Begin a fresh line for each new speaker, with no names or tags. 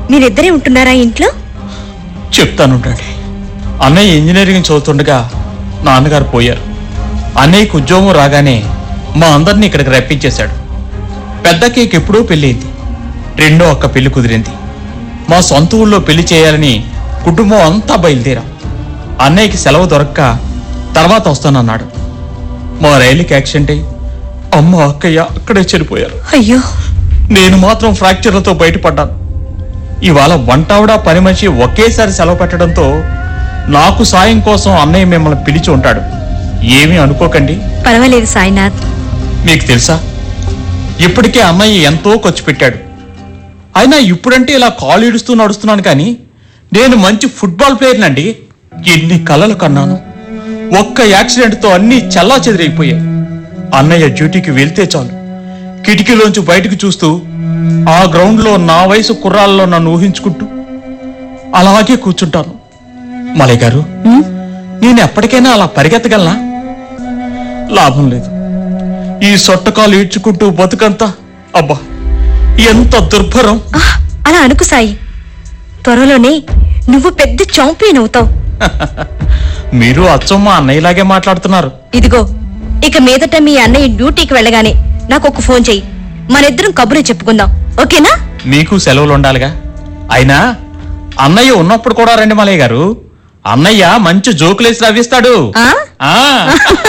మీరిద్దరే ఉంటున్నారా ఇంట్లో
చెప్తానుండండి అన్నయ్య ఇంజనీరింగ్ చదువుతుండగా నాన్నగారు పోయారు అన్నయ్యకు ఉద్యోగం రాగానే మా అందరినీ ఇక్కడికి రప్పించేశాడు పెద్దక్కకి ఎప్పుడూ పెళ్ళయింది రెండో అక్క పెళ్లి కుదిరింది మా సొంత ఊళ్ళో పెళ్లి చేయాలని కుటుంబం అంతా బయలుదేరాం అన్నయ్యకి సెలవు దొరక్క తర్వాత వస్తానన్నాడు మా రైలుకి యాక్సిడెంట్ అయ్యి అమ్మ అక్కయ్య అక్కడే చనిపోయారు
అయ్యో
నేను మాత్రం ఫ్రాక్చర్లతో బయటపడ్డాను ఇవాళ వంటావిడ పని మనిషి ఒకేసారి సెలవు పెట్టడంతో నాకు సాయం కోసం అన్నయ్య మిమ్మల్ని పిలిచి ఉంటాడు ఏమీ అనుకోకండి
పర్వాలేదు సాయినాథ్
మీకు తెలుసా ఇప్పటికే అన్నయ్య ఎంతో ఖర్చు పెట్టాడు అయినా ఇప్పుడంటే ఇలా కాలు ఈడుస్తూ నడుస్తున్నాను కానీ నేను మంచి ఫుట్బాల్ ప్లేయర్నండి ఎన్ని కలలు కన్నాను ఒక్క యాక్సిడెంట్తో అన్నీ చల్లా చెదిరైపోయాయి అన్నయ్య డ్యూటీకి వెళ్తే చాలు కిటికీలోంచి బయటకు చూస్తూ ఆ గ్రౌండ్లో నా వయసు కుర్రాల్లో నన్ను ఊహించుకుంటూ అలాగే కూర్చుంటాను మలయ్ గారు నేను ఎప్పటికైనా అలా పరిగెత్తగలనా లాభం లేదు ఈ సొట్టకాలు ఈడ్చుకుంటూ బతుకంతా అబ్బా ఎంత దుర్భరం
ఆ, అలా అనుకు సాయి త్వరలోనే నువ్వు పెద్ద చాంపియన్ అవుతావు
మీరు అచ్చం మా అన్నయ్యలాగే మాట్లాడుతున్నారు
ఇదిగో ఇక మీదట మీ అన్నయ్య డ్యూటీకి వెళ్ళగానే నాకు ఒక ఫోన్ చెయ్యి మనిద్దరం కబుర్లు చెప్పుకుందాం ఓకేనా
మీకు సెలవులు ఉండాలిగా అయినా అన్నయ్య ఉన్నప్పుడు కూడా రండి మలయ్య గారు అన్నయ్య మంచి జోకులేసి నవ్విస్తాడు
ఆ
ఆ